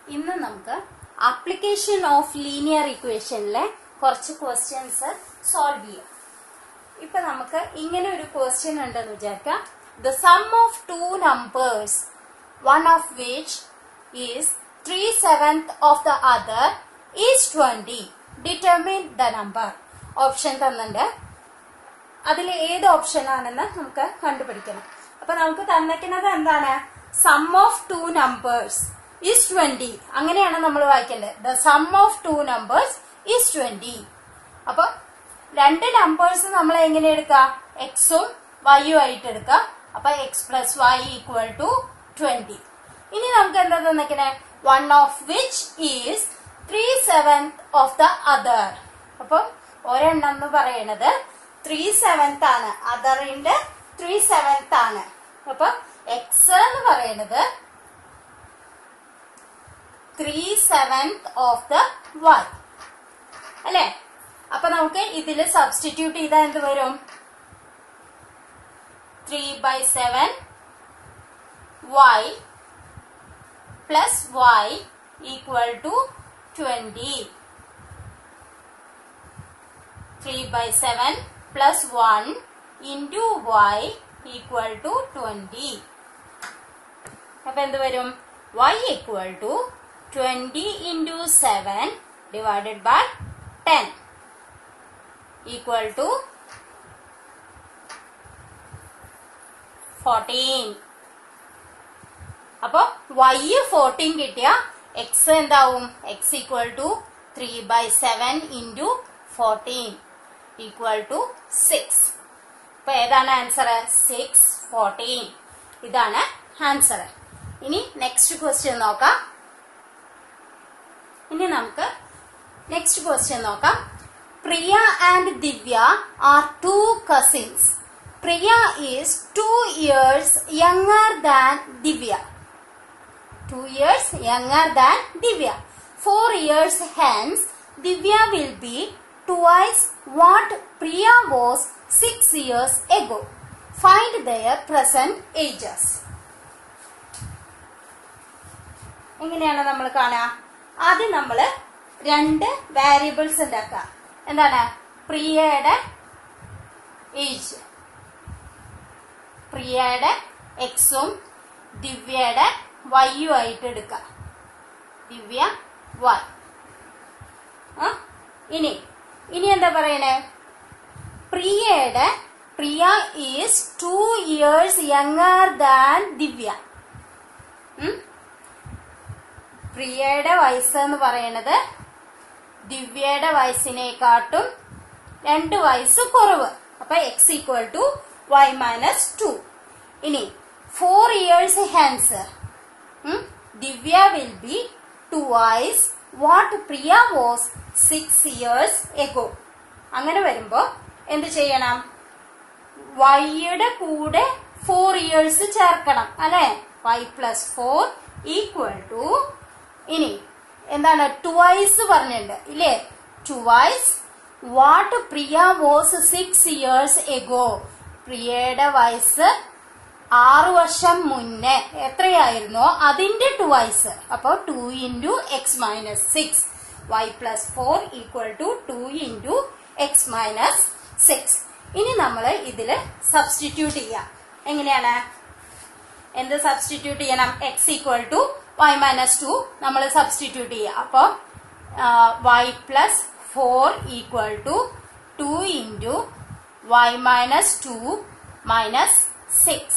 ഇന്ന് നമുക്ക് application of linear ഇക്വേഷനിലെ കുറച്ച് ക്വസ്റ്റ്യൻസ് സോൾവ് ചെയ്യാം ഇപ്പൊ നമുക്ക് ഇങ്ങനെ ഒരു ക്വസ്റ്റ്യൻ ഉണ്ടെന്ന് വിചാരിക്കാം the sum of two numbers one of which is three seventh of the other is twenty determine the number option തന്നിട്ടുണ്ട് അതിൽ ഏത് ഓപ്ഷൻ ആണെന്ന് നമുക്ക് കണ്ടുപിടിക്കണം അപ്പൊ നമുക്ക് തന്നിരിക്കുന്നത് എന്താണ് sum of two numbers is twenty അങ്ങനെയാണ് നമ്മൾ വായിക്കേണ്ടത് the sum of two numbers is twenty അപ്പൊ രണ്ട് നമ്പേഴ്സ് നമ്മൾ എങ്ങനെ എടുക്കാം എക്സും വൈയും ആയിട്ട് എടുക്കാം അപ്പൊ x plus y equal to twenty ഇനി നമുക്ക് എന്താ തന്നിരിക്കണേ one of which is three seventh of the other അപ്പൊ ഒരെണ്ണം എന്ന് പറയണത് ത്രീ സെവൻത് ആണ് അതറിന്റെ ത്രീ സെവൻത് ആണ് അപ്പൊ എക്സ് എന്ന് പറയണത് three seventh of the y അല്ലെ അപ്പൊ നമുക്ക് ഇതില് സബ്സ്റ്റിറ്റ്യൂട്ട് ചെയ്താൽ എന്ത് വരും three by seven y plus y equal to twenty three by seven plus one into y equal to twenty അപ്പൊ എന്ത് വരും y equal to twenty into seven divided by ten equal to fourteen അപ്പൊ y fourteen കിട്ടിയ x എന്താവും x equal to three by seven into fourteen equal to six അപ്പൊ ഏതാണ് answer six fourteen ഇതാണ് answer ഇനി നെക്സ്റ്റ് ക്വസ്റ്റ്യൻ നോക്കാം ഇനി നമുക്ക് നെക്സ്റ്റ് ക്വസ്റ്റ്യൻ നോക്കാം Priya and Divya are two cousins Priya is two years younger than Divya two years younger than Divya four years hence Divya will be twice what Priya was six years ago find their present ages എങ്ങനെയാണ് നമ്മൾ കാണുക ആദ്യം നമ്മൾ രണ്ട് വാരിയബിൾസ് ഉണ്ടാക്കുക എന്താണ് പ്രിയയുടെ ഏജ് പ്രിയയുടെ എക്സും ദിവ്യയുടെ വൈയും ആയിട്ട് എടുക്കുക ദിവ്യ വൈ ഇനി ഇനി എന്താ പറയണേ പ്രിയയുടെ Priya is two years younger than Divya പ്രിയയുടെ വയസ്സ് എന്ന് പറയണത് ദിവ്യയുടെ വയസ്സിനെക്കാട്ടും രണ്ട് വയസ്സ് കുറവ് അപ്പൊ x equal to y minus two ഇനി four years hence Divya will be twice what Priya was six years ago അങ്ങനെ വരുമ്പോ എന്ത് ചെയ്യണം വൈയുടെ കൂടെ ഫോർ ഇയേഴ്സ് ചേർക്കണം അല്ലെ y plus four equal to ഇനി എന്താണ് ടുവൈസ് പറഞ്ഞിട്ടുണ്ട് ഇല്ലേ twice what Priya was six years ago പ്രിയയുടെ വയസ്സ് ആറു വർഷം മുന്നേ എത്രയായിരുന്നോ അതിന്റെ ടുവൈസ് അപ്പോ two into x minus six y plus four equal to two into x minus six ഇനി നമ്മൾ ഇതില് സബ്സ്റ്റിറ്റ്യൂട്ട് ചെയ്യാം എങ്ങനെയാണ് എന്ത് സബ്സ്റ്റിറ്റ്യൂട്ട് ചെയ്യണം x equal to y minus two നമ്മൾ സബ്സ്റ്റിറ്റ്യൂട്ട് ചെയ്യുക അപ്പോൾ y plus four equal to two into y minus two minus six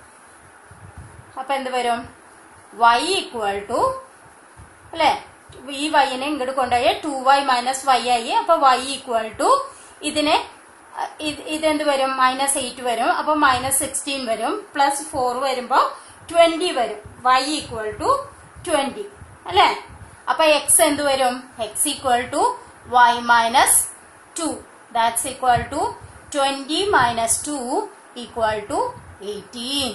അപ്പൊ എന്ത് വരും വൈ ഈക്വൽ ടു അല്ലെ ഈ വൈനെ ഇങ്ങോട്ട് കൊണ്ടുപോയി ടു വൈ മൈനസ് വൈ ആയി അപ്പൊ വൈ ഈക്വൽ ടു ഇതിനെ ഇതെന്ത് വരും മൈനസ് എയ്റ്റ് വരും അപ്പൊ മൈനസ് സിക്സ്റ്റീൻ വരും പ്ലസ് ഫോർ വരുമ്പോ ട്വന്റി വരും വൈ ഈക്വൽ ടു ട്വന്റി അല്ലെ അപ്പൊ എക്സ് എന്ത് വരും x equal to y minus two that's equal to twenty minus two equal to eighteen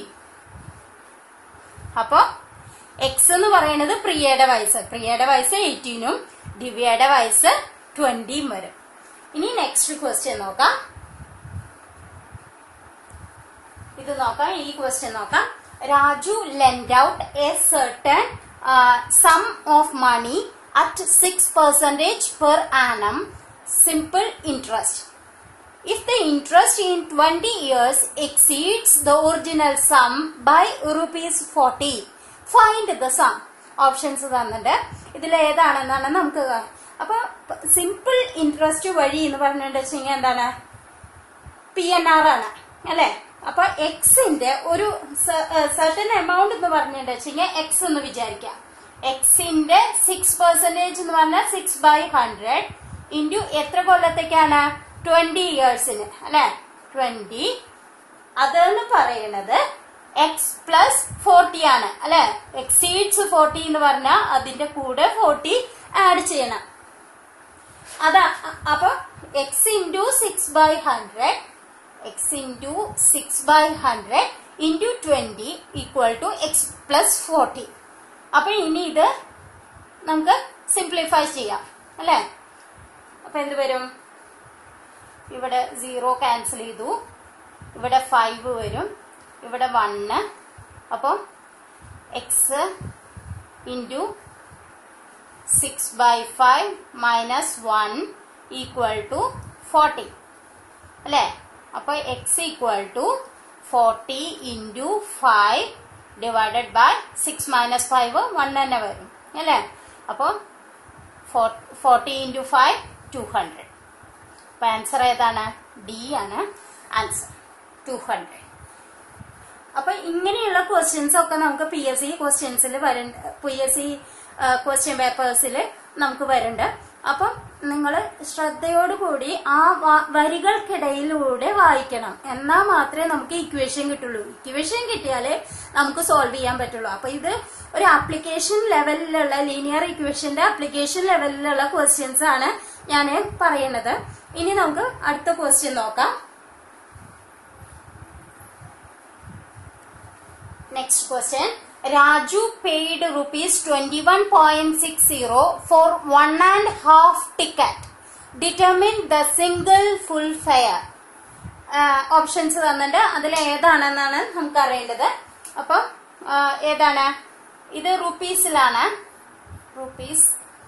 അപ്പൊ എക്സ് എന്ന് പറയുന്നത് പ്രിയയുടെ വയസ്സ് പ്രിയയുടെ വയസ്സ് എയ്റ്റീനും ദിവ്യയുടെ വയസ്സ് ട്വന്റിയും വരും ഇനി നെക്സ്റ്റ് ക്വസ്റ്റ്യൻ നോക്കാം ഇത് നോക്കാം ഈ ക്വസ്റ്റ്യൻ നോക്കാം Raju lend out a certain sum of money at six percentage per annum simple interest If the interest in 20 years exceeds the original sum by rupees 40, find the sum. Options തന്നിട്ട് ഇതിൽ ഏതാണെന്നാണ് നമുക്ക് കാ- അപ്പൊ സിമ്പിൾ ഇൻട്രസ്റ്റ് വഴി എന്ന് പറഞ്ഞിട്ടുണ്ടെങ്കിൽ എന്താണ് P N R ആണ് അല്ലെ അപ്പൊ എക്സിന്റെ ഒരു സർട്ടൻ എമൗണ്ട് എന്ന് പറഞ്ഞിട്ടുണ്ടെങ്കിൽ എക്സ് എന്ന് വിചാരിക്കാം എക്സിന്റെ സിക്സ് പെർസെന്റേജ് എന്ന് പറഞ്ഞാൽ സിക്സ് ബൈ ഹൺഡ്രഡ് ഇൻറ്റു എത്ര കൊല്ലത്തേക്കാണ് ട്വന്റി ഇയേഴ്സിന് അല്ലെ ട്വന്റി അതെന്ന് പറയുന്നത് എക്സ് പ്ലസ് ഫോർട്ടി ആണ് അല്ലെ എക്സീഡ്സ് ഫോർട്ടി എന്ന് പറഞ്ഞാൽ അതിന്റെ കൂടെ ഫോർട്ടി ആഡ് ചെയ്യണം അതാ അ- അപ്പൊ x into six by hundred x into six by hundred into twenty equal to x plus forty അപ്പൊ ഇനി ഇത് നമുക്ക് സിംപ്ലിഫൈ ചെയ്യാം അല്ലേ അപ്പൊ എന്ത് വരും ഇവിടെ സീറോ ക്യാൻസൽ ചെയ്തു ഇവിടെ ഫൈവ് വരും ഇവിടെ വണ്ണ് അപ്പം x into six by five minus one equal to forty അല്ലേ അപ്പൊ x equal to forty into five divided by six minus five one തന്നെ വരും അല്ലേ അപ്പോൾ forty into five two hundred അപ്പൊ ആൻസർ ഏതാണ് ഡി ആണ് ആൻസർ ടു ഹൺഡ്രഡ് അപ്പൊ ഇങ്ങനെയുള്ള ക്വസ്റ്റ്യൻസ് ഒക്കെ നമുക്ക് പി എസ് സി ക്വസ്റ്റ്യൻസിൽ വരുന്നുണ്ട് പി എസ് സി ക്വസ്റ്റ്യൻ പേപ്പേഴ്സിൽ നമുക്ക് വരുന്നുണ്ട് അപ്പം നിങ്ങൾ ശ്രദ്ധയോടുകൂടി ആ വ- വരികൾക്കിടയിലൂടെ വായിക്കണം എന്നാൽ മാത്രമേ നമുക്ക് ഇക്വേഷൻ കിട്ടുള്ളൂ ഇക്വേഷൻ കിട്ടിയാലേ നമുക്ക് സോൾവ് ചെയ്യാൻ പറ്റുള്ളൂ അപ്പൊ ഇത് ഒരു ആപ്ലിക്കേഷൻ ലെവലിലുള്ള ലീനിയർ ഇക്വേഷന്റെ ആപ്ലിക്കേഷൻ ലെവലിലുള്ള ക്വസ്റ്റ്യൻസ് ആണ് ഞാൻ പറയുന്നത് ഇനി നമുക്ക് അടുത്ത ക്വസ്റ്റ്യൻ നോക്കാം Next question. Raju paid rupees 21.60 for one and half ticket. Determine the single full fare. Options തന്നിട്ട് അതിൽ ഏതാണെന്നാണ് നമുക്ക് അറിയേണ്ടത് അപ്പം ആ, ഏതാണ് ഇത് റുപ്പീസിലാണ് റുപ്പീസ്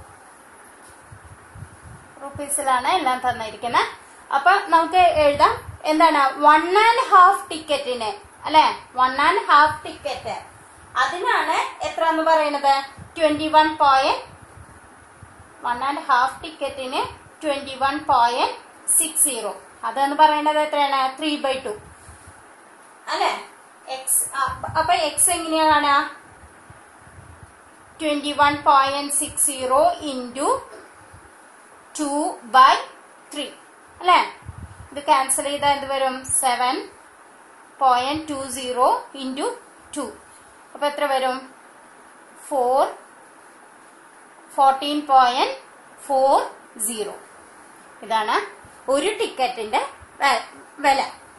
റുപ്പീസിലാണ് എല്ലാം തന്നിരിക്കുന്നത് അപ്പൊ നമുക്ക് എഴുതാം എന്താണ് വൺ ആൻഡ് ഹാഫ് ടിക്കറ്റിന് അല്ലെ വൺ ആൻഡ് ഹാഫ് ടിക്കറ്റ് അതിനാണ് എത്ര എന്ന് പറയുന്നത് twenty one point one and half ടിക്കറ്റിന് twenty one point six zero അതെന്ന് പറയുന്നത് എത്രയാണ് ത്രീ ബൈ ടു അല്ലെ എക്സ് അപ്പൊ എക്സ് എങ്ങനെയാ കാണുക twenty one point six zero into two by three അല്ലേ ഇത് ക്യാൻസൽ ചെയ്താൽ എന്ത് വരും seven point two zero into two അപ്പൊ എത്ര വരും four fourteen point four zero ഇതാണ് ഒരു ടിക്കറ്റിന്റെ വെ- വില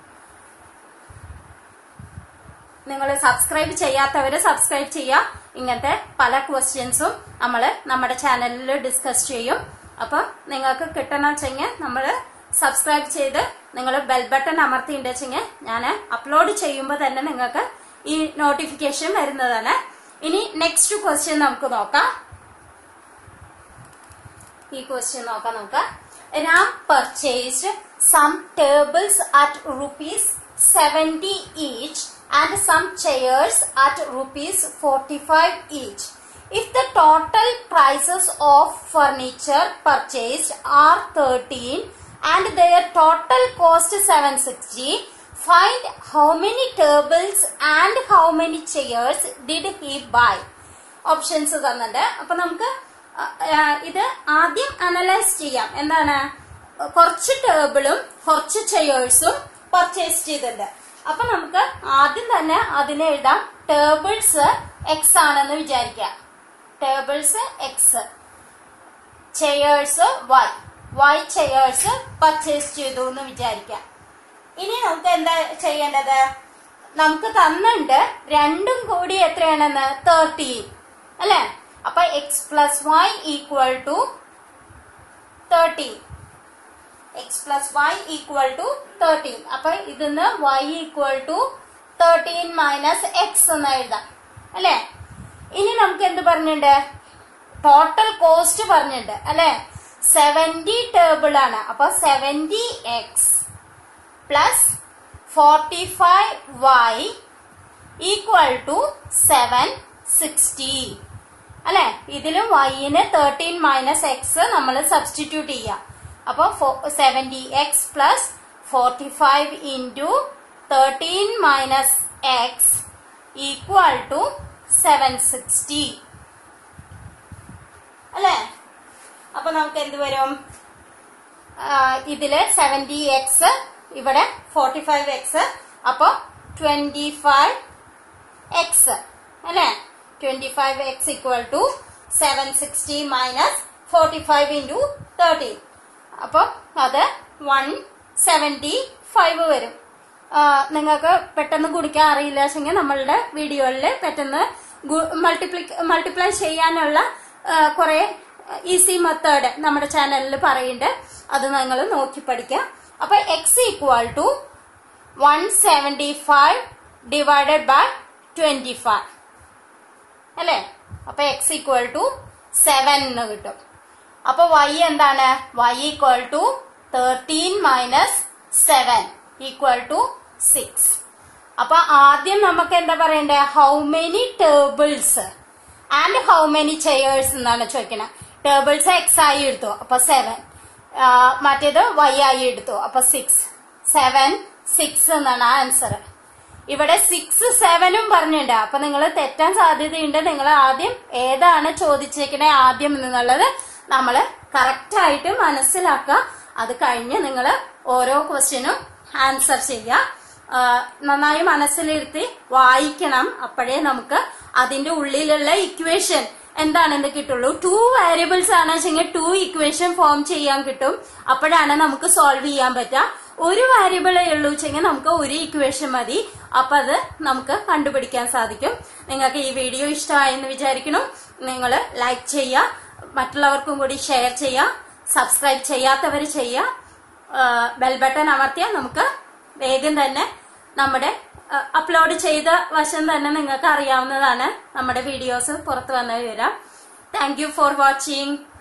നിങ്ങൾ സബ്സ്ക്രൈബ് ചെയ്യാത്തവര് സബ്സ്ക്രൈബ് ചെയ്യുക ഇങ്ങനത്തെ പല ക്വസ്റ്റ്യൻസും നമ്മൾ നമ്മുടെ ചാനലിൽ ഡിസ്കസ് ചെയ്യും അപ്പൊ നിങ്ങൾക്ക് കിട്ടണം വെച്ചെങ്കിൽ നമ്മൾ സബ്സ്ക്രൈബ് ചെയ്ത് നിങ്ങൾ ബെൽ ബട്ടൺ അമർത്തിണ്ടെച്ചെങ്കിൽ ഞാൻ അപ്ലോഡ് ചെയ്യുമ്പോൾ തന്നെ നിങ്ങൾക്ക് ഈ നോട്ടിഫിക്കേഷൻ വരുന്നതാണ് ഇനി നെക്സ്റ്റ് ക്വസ്റ്റ്യൻ നമുക്ക് നോക്കാം ഈ ക്വസ്റ്റ്യൻ നോക്കാം നമുക്ക് Ram purchased some tables at rupees seventy each and some chairs at rupees forty five each if the total prices of furniture purchased are thirteen and their total cost seven sixty find how many tables and how many chairs did he buy options തന്നിട്ടുണ്ട് അപ്പൊ നമുക്ക് അ- ആ, ഇത് ആദ്യം analyse ചെയ്യാം എന്താണ് കുറച്ച് ടേബിളും കുറച്ച് ചെയേഴ്സും പർച്ചേസ് ചെയ്തിട്ടുണ്ട് അപ്പൊ നമുക്ക് ആദ്യം തന്നെ അതിനെ എഴുതാം ടേബിൾസ് എക്സ് ആണെന്ന് വിചാരിക്കാം tables x chairs y y chairs purchase ചെയ്തു എന്ന് വിചാരിക്കാം ഇനി നമുക്ക് എന്താ ചെയ്യേണ്ടത് നമുക്ക് തന്നുണ്ട് രണ്ടും കൂടി എത്രയാണെന്ന് തേർട്ടീൻ അല്ലെ അപ്പൊ x plus y equal to thirteen x plus y equal to thirteen അപ്പൊ ഇതിന്ന് y equal to thirteen minus x എന്ന് എഴുതാം അല്ലെ ഇനി നമുക്ക് എന്ത് പറഞ്ഞിട്ടുണ്ട് ടോട്ടൽ കോസ്റ്റ് പറഞ്ഞിട്ടുണ്ട് അല്ലെ സെവന്റി ടേബിൾ ആണ് അപ്പൊ seventy x plus forty five y equal to seven sixty അല്ലെ ഇതിലും വൈന് തേർട്ടീൻ മൈനസ് എക്സ് നമ്മൾ സബ്സ്റ്റിറ്റ്യൂട്ട് ചെയ്യാം അപ്പൊ seventy x plus forty five into thirteen minus x equal to seven sixty അല്ലേ അപ്പൊ നമുക്ക് എന്ത് വരും ആ, ഇതില് സെവന്റി എക്സ് ഇവിടെ ഫോർട്ടി ഫൈവ് എക്സ് അപ്പൊ ട്വന്റി ഫൈവ് എക്സ് അല്ലെ twenty five x equal to seven sixty minus forty five into thirteen അപ്പൊ അത് വൺ സെവന്റി ഫൈവ് വരും ആ, നിങ്ങൾക്ക് പെട്ടെന്ന് കുടിക്കാൻ അറിയില്ല വെച്ചെങ്കിൽ നമ്മളുടെ വീഡിയോയിൽ പെട്ടെന്ന് മൾട്ടിപ്ലി മൾട്ടിപ്ലൈ ചെയ്യാനുള്ള കുറെ ഈസി മെത്തേഡ് നമ്മുടെ ചാനലിൽ പറയുന്നുണ്ട് അത് നിങ്ങൾ നോക്കി പഠിക്കാം അപ്പൊ x equal to one seventy five divided by twenty five അല്ലേ അപ്പൊ എക്സ് ഈക്വൽ ടു സെവൻ എന്ന് കിട്ടും അപ്പൊ വൈ എന്താണ് y equal to thirteen minus seven equal to six അപ്പൊ ആദ്യം നമുക്ക് എന്താ പറയണ്ടേ how many tables and how many chairs എന്നാണ് ചോദിക്കണത് ടേബിൾസ് എക്സ് ആയി എടുത്തു അപ്പൊ സെവൻ മറ്റേത് വൈ ആയി എടുത്തു അപ്പൊ സിക്സ് സെവൻ സിക്സ് എന്നാണ് ആൻസർ ഇവിടെ സിക്സ് സെവനും പറഞ്ഞിട്ടുണ്ട് അപ്പൊ നിങ്ങൾ തെറ്റാൻ സാധ്യതയുണ്ട് നിങ്ങൾ ആദ്യം ഏതാണ് ചോദിച്ചേക്കണേ ആദ്യം എന്നുള്ളത് നമ്മൾ കറക്റ്റ് ആയിട്ട് മനസ്സിലാക്കുക അത് കഴിഞ്ഞ് നിങ്ങൾ ഓരോ ക്വസ്റ്റ്യനും ആൻസർ ചെയ്യുക ആ, നന്നായി മനസ്സിലിരുത്തി വായിക്കണം അപ്പോഴേ നമുക്ക് അതിന്റെ ഉള്ളിലുള്ള ഇക്വേഷൻ എന്താണെന്ന് കിട്ടുള്ളൂ ടു വേരിയബിൾസ് ആണ് വെച്ചെങ്കിൽ ടു ഇക്വേഷൻ ഫോം ചെയ്യാൻ കിട്ടും അപ്പോഴാണ് നമുക്ക് സോൾവ് ചെയ്യാൻ പറ്റുക ഒരു വേരിയബിളേ ഉള്ളൂ വെച്ചെങ്കിൽ നമുക്ക് ഒരു ഇക്വേഷൻ മതി അപ്പൊ അത് നമുക്ക് കണ്ടുപിടിക്കാൻ സാധിക്കും നിങ്ങൾക്ക് ഈ വീഡിയോ ഇഷ്ടമായെന്ന് വിചാരിക്കുന്നു നിങ്ങൾ ലൈക്ക് ചെയ്യുക മറ്റുള്ളവർക്കും കൂടി ഷെയർ ചെയ്യുക സബ്സ്ക്രൈബ് ചെയ്യാത്തവർ ചെയ്യുക ബെൽ ബട്ടൺ അമർത്തിയാൽ നമുക്ക് വേഗം തന്നെ നമ്മുടെ അപ്ലോഡ് ചെയ്ത വശം തന്നെ നിങ്ങൾക്ക് അറിയാവുന്നതാണ് നമ്മുടെ വീഡിയോസ് പുറത്തു വന്നു വരാം താങ്ക് യു ഫോർ വാച്ചിങ്